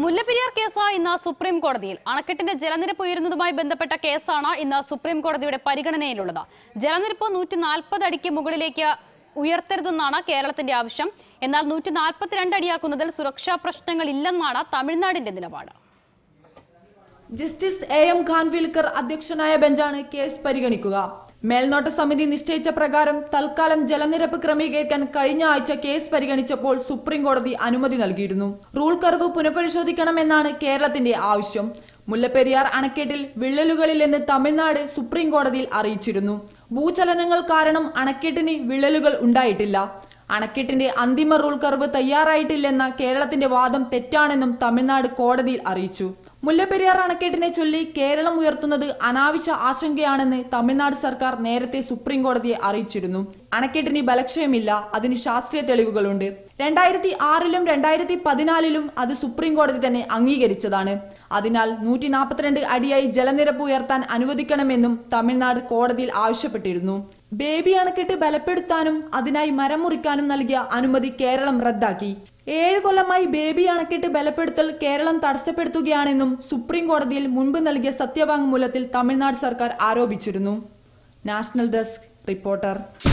Mullaperiyar case ഇന്ന് supreme കോടതിയിൽ അണക്കെട്ടിന്റെ ജലനിരപ്പ് ഉയരുന്നതുമായി ബന്ധപ്പെട്ട കേസാണ് ഇന്ന് സുപ്രീം കോടതിയുടെ പരിഗണനയിലുള്ളത് ജലനിരപ്പ് നൂറ്റി നാൽപ്പത് അടിക്ക് മുകളിലേക്ക് ഉയർത്തരുതെന്നാണ് കേരളത്തിന്റെ ആവശ്യം എന്നാൽ നൂറ്റി നാൽപ്പത്തിരണ്ട് അടിയാക്കുന്നതിൽ സുരക്ഷാ പ്രശ്നങ്ങൾ ഇല്ലെന്നാണ് തമിഴ്നാടിന്റെ നിലപാട് ജസ്റ്റിസ് എ എം ഖാൻവിൽക്കർ അധ്യക്ഷനായ ബെഞ്ചാണ് കേസ് പരിഗണിക്കുക മേൽനോട്ട സമിതി നിശ്ചയിച്ച പ്രകാരം തൽക്കാലം ജലനിരപ്പ് ക്രമീകരിക്കാൻ കഴിഞ്ഞ ആഴ്ച കേസ് പരിഗണിച്ചപ്പോൾ സുപ്രീം കോടതി അനുമതി നൽകിയിരുന്നു റൂൾ കർവ് പുനഃപരിശോധിക്കണമെന്നാണ് കേരളത്തിന്റെ ആവശ്യം മുല്ലപ്പെരിയാർ അണക്കെട്ടിൽ വിള്ളലുകളില്ലെന്ന് തമിഴ്നാട് സുപ്രീം കോടതിയിൽ അറിയിച്ചിരുന്നു ഭൂചലനങ്ങൾ കാരണം അണക്കെട്ടിന് വിള്ളലുകൾ ഉണ്ടായിട്ടില്ല അണക്കെട്ടിന്റെ അന്തിമ റൂൾ കർവ് തയ്യാറായിട്ടില്ലെന്ന കേരളത്തിന്റെ വാദം തെറ്റാണെന്നും തമിഴ്നാട് കോടതിയിൽ അറിയിച്ചു മുല്ലപ്പെരിയാർ അണക്കെട്ടിനെ ചൊല്ലി കേരളം ഉയർത്തുന്നത് അനാവശ്യ ആശങ്കയാണെന്ന് തമിഴ്നാട് സർക്കാർ നേരത്തെ സുപ്രീം കോടതിയെ അറിയിച്ചിരുന്നു അണക്കെട്ടിന് ബലക്ഷയമില്ല അതിന് ശാസ്ത്രീയ തെളിവുകളുണ്ട് രണ്ടായിരത്തി ആറിലും രണ്ടായിരത്തി പതിനാലിലും അത് സുപ്രീം കോടതി തന്നെ അംഗീകരിച്ചതാണ് അതിനാൽ നൂറ്റി നാൽപ്പത്തിരണ്ട് അടിയായി ജലനിരപ്പ് ഉയർത്താൻ അനുവദിക്കണമെന്നും തമിഴ്നാട് കോടതിയിൽ ആവശ്യപ്പെട്ടിരുന്നു ബേബി അണക്കെട്ട് ബലപ്പെടുത്താനും അതിനായി മരം മുറിക്കാനും നൽകിയ അനുമതി കേരളം റദ്ദാക്കി ഏഴ് കൊല്ലമായി ബേബി അണക്കെട്ട് ബലപ്പെടുത്തൽ കേരളം തടസ്സപ്പെടുത്തുകയാണെന്നും സുപ്രീം കോടതിയിൽ മുൻപ് നൽകിയ സത്യവാങ്മൂലത്തിൽ തമിഴ്നാട് സർക്കാർ ആരോപിച്ചിരുന്നു നാഷണൽ ഡെസ്ക് റിപ്പോർട്ടർ